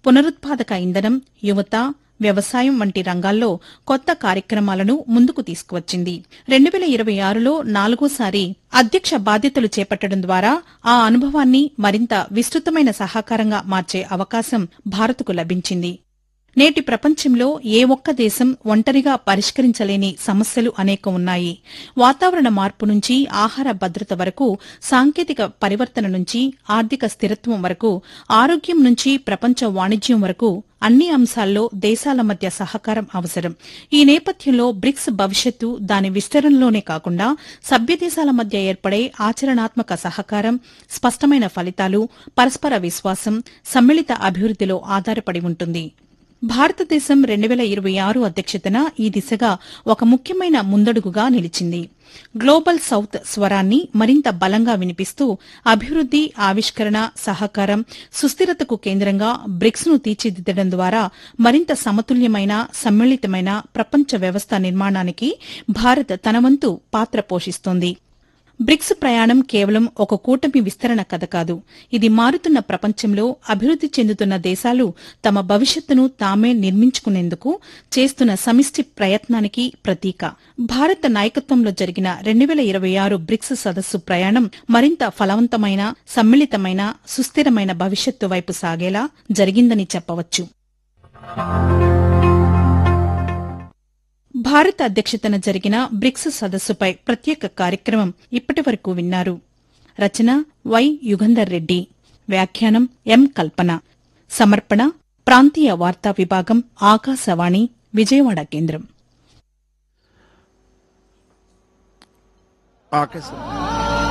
పునరుత్పాదక ఇంధనం యువత వ్యవసాయం వంటి రంగాల్లో కొత్త కార్యక్రమాలను ముందుకు తీసుకువచ్చింది రెండు వేల ఇరవై ఆరులో నాలుగోసారి అధ్యక్ష బాధ్యతలు చేపట్టడం ద్వారా ఆ అనుభవాన్ని మరింత విస్తృతమైన సహకారంగా మార్చే అవకాశం భారత్కు లభించింది నేటి ప్రపంచంలో ఏ ఒక్క దేశం ఒంటరిగా పరిష్కరించలేని సమస్యలు అనేకం ఉన్నాయి వాతావరణ మార్పు నుంచి ఆహార భద్రత వరకు సాంకేతిక పరివర్తన నుంచి ఆర్థిక స్థిరత్వం వరకు ఆరోగ్యం నుంచి ప్రపంచ వాణిజ్యం వరకు అన్ని అంశాల్లో దేశాల మధ్య సహకారం అవసరం ఈ నేపథ్యంలో బ్రిక్స్ భవిష్యత్తు దాని విస్తరణలోనే కాకుండా సభ్యదేశాల మధ్య ఏర్పడే ఆచరణాత్మక సహకారం స్పష్టమైన ఫలితాలు పరస్పర విశ్వాసం సమ్మిళిత అభివృద్దిలో ఆధారపడి ఉంటుంది భారతదేశం రెండు వేల ఇరవై ఆరు అధ్యక్షతన ఈ దిశగా ఒక ముఖ్యమైన ముందడుగుగా నిలిచింది గ్లోబల్ సౌత్ స్వరాన్ని మరింత బలంగా వినిపిస్తూ అభివృద్ది ఆవిష్కరణ సహకారం సుస్థిరతకు కేంద్రంగా బ్రిక్స్ ను తీర్చిదిద్దడం ద్వారా మరింత సమతుల్యమైన సమ్మిళితమైన ప్రపంచ వ్యవస్థ నిర్మాణానికి భారత్ తన వంతు పాత్ర పోషిస్తోంది బ్రిక్స్ ప్రయాణం కేవలం ఒక కూటమి విస్తరణ కథ కాదు ఇది మారుతున్న ప్రపంచంలో అభివృద్ది చెందుతున్న దేశాలు తమ భవిష్యత్తును తామే నిర్మించుకునేందుకు చేస్తున్న సమిష్టి ప్రయత్నానికి ప్రతీక భారత నాయకత్వంలో జరిగిన రెండు వేల ఇరవై ఆరు బ్రిక్స్ సదస్సు ప్రయాణం మరింత ఫలవంతమైన సమ్మిళితమైన సుస్థిరమైన భవిష్యత్తు వైపు సాగేలా జరిగిందని చెప్పవచ్చు భారత అధ్యక్షతన జరిగిన బ్రిక్స్ సదస్సుపై ప్రత్యేక కార్యక్రమం ఇప్పటి వరకు విన్నారు రచన వై యుగంధర్ రెడ్డి వ్యాఖ్యానం ఎం కల్పన సమర్పణ ప్రాంతీయ వార్తా విభాగం ఆకాశవాణి విజయవాడ కేంద్రం ఆకాశవాణి